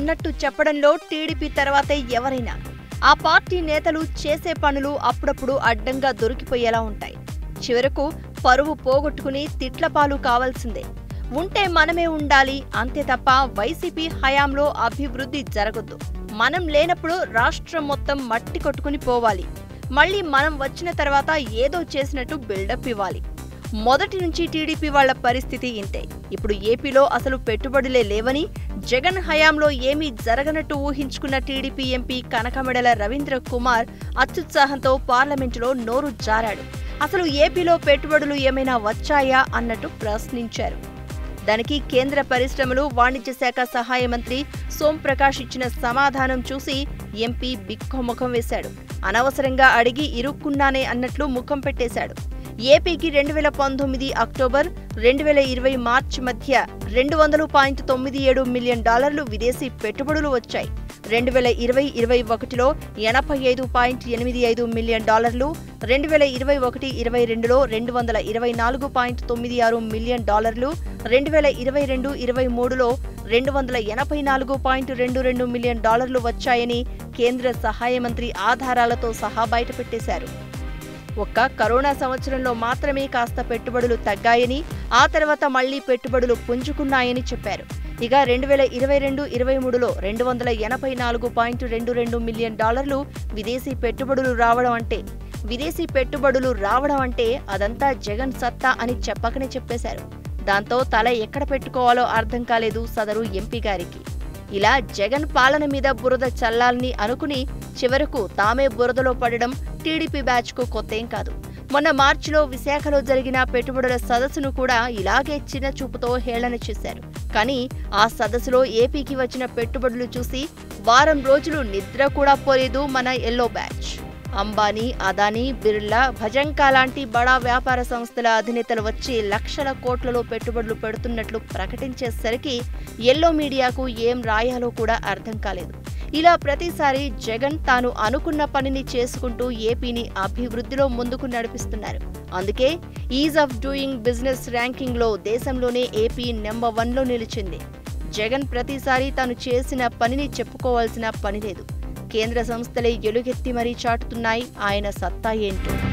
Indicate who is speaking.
Speaker 1: అన్నట్టు చెప్పడంలో టీడీపీ తర్వాతే ఎవరైనా ఆ పార్టీ నేతలు చేసే పనులు అప్పుడప్పుడు అడ్డంగా దొరికిపోయేలా ఉంటాయి చివరకు పరువు పోగొట్టుకుని తిట్లపాలు కావాల్సిందే ఉంటే మనమే ఉండాలి అంతే తప్ప వైసీపీ హయాంలో అభివృద్ధి జరగొద్దు మనం లేనప్పుడు రాష్ట్రం మొత్తం మట్టి కొట్టుకుని పోవాలి మళ్ళీ మనం వచ్చిన తర్వాత ఏదో చేసినట్టు బిల్డప్ ఇవ్వాలి మొదటి నుంచి టీడీపీ వాళ్ల పరిస్థితి ఇంతే ఇప్పుడు ఏపీలో అసలు పెట్టుబడులే లేవని జగన్ హయాంలో ఏమీ జరగనట్టు ఊహించుకున్న టీడీపీ ఎంపీ కనకమెడల రవీంద్ర కుమార్ అత్యుత్సాహంతో పార్లమెంటులో నోరు జారాడు అసలు ఏపీలో పెట్టుబడులు ఏమైనా వచ్చాయా అన్నట్టు ప్రశ్నించారు దానికి కేంద్ర పరిశ్రమలు వాణిజ్య శాఖ సహాయ మంత్రి సోంప్రకాష్ ఇచ్చిన సమాధానం చూసి ఎంపీ బిక్కముఖం వేశాడు అనవసరంగా అడిగి ఇరుక్కున్నానే అన్నట్లు ముఖం పెట్టేశాడు ఏపీకి రెండు వేల పంతొమ్మిది అక్టోబర్ రెండు వేల ఇరవై మార్చి మధ్య రెండు వందలు పాయింట్ తొమ్మిది ఏడు మిలియన్ డాలర్లు విదేశీ పెట్టుబడులు వచ్చాయి రెండు వేల ఇరవై ఇరవై ఒకటిలో ఎనభై ఐదు పాయింట్ ఎనిమిది ఐదు మిలియన్ డాలర్లు రెండు వేల ఇరవై ఒకటి ఇరవై రెండులో రెండు వందల ఇరవై నాలుగు పాయింట్ తొమ్మిది ఆరు మిలియన్ డాలర్లు రెండు వేల ఇరవై రెండు ఇరవై మూడులో రెండు వందల ఎనభై నాలుగు పాయింట్ రెండు రెండు మిలియన్ డాలర్లు వచ్చాయని కేంద్ర సహాయ మంత్రి ఆధారాలతో సహా బయటపెట్టేశారు ఒక్క కరోనా సంవత్సరంలో మాత్రమే కాస్త పెట్టుబడులు తగ్గాయని ఆ తర్వాత మళ్లీ పెట్టుబడులు పుంజుకున్నాయని చెప్పారు ఇక రెండు వేల ఇరవై రెండు ఇరవై మూడులో రెండు వందల ఎనభై నాలుగు పాయింట్ రెండు రెండు మిలియన్ డాలర్లు విదేశీ పెట్టుబడులు రావడం అంటే విదేశీ పెట్టుబడులు రావడం అంటే అదంతా జగన్ సత్తా అని చెప్పకనే చెప్పేశారు దాంతో తల ఎక్కడ పెట్టుకోవాలో అర్థం కాలేదు సదరు ఎంపీ గారికి ఇలా జగన్ పాలన మీద బురద చల్లాలని అనుకుని చివరకు తామే బురదలో పడడం టీడీపీ బ్యాచ్ కు కొత్తేం కాదు మొన్న మార్చిలో విశాఖలో జరిగిన పెట్టుబడుల సదస్సును కూడా ఇలాగే చిన్న చూపుతో హేళన చేశారు కానీ ఆ సదస్సులో ఏపీకి వచ్చిన పెట్టుబడులు చూసి వారం రోజులు నిద్ర కూడా పోలేదు మన ఎల్లో బ్యాచ్ అంబానీ అదానీ బిర్లా భజంకా లాంటి బడా వ్యాపార సంస్థల అధినేతలు వచ్చి లక్షల కోట్లలో పెట్టుబడులు పెడుతున్నట్లు ప్రకటించేసరికి ఎల్లో మీడియాకు ఏం రాయాలో కూడా అర్థం కాలేదు ఇలా ప్రతిసారి జగన్ తాను అనుకున్న పనిని చేసుకుంటూ ఏపీని అభివృద్ధిలో ముందుకు నడిపిస్తున్నారు అందుకే ease of doing business ranking లో దేశంలోనే ఏపీ నెంబర్ వన్ లో నిలిచింది జగన్ ప్రతిసారి తాను చేసిన పనిని చెప్పుకోవాల్సిన పని లేదు కేంద్ర సంస్థలే ఎలుగెత్తి మరీ చాటుతున్నాయి ఆయన సత్తా ఏంటో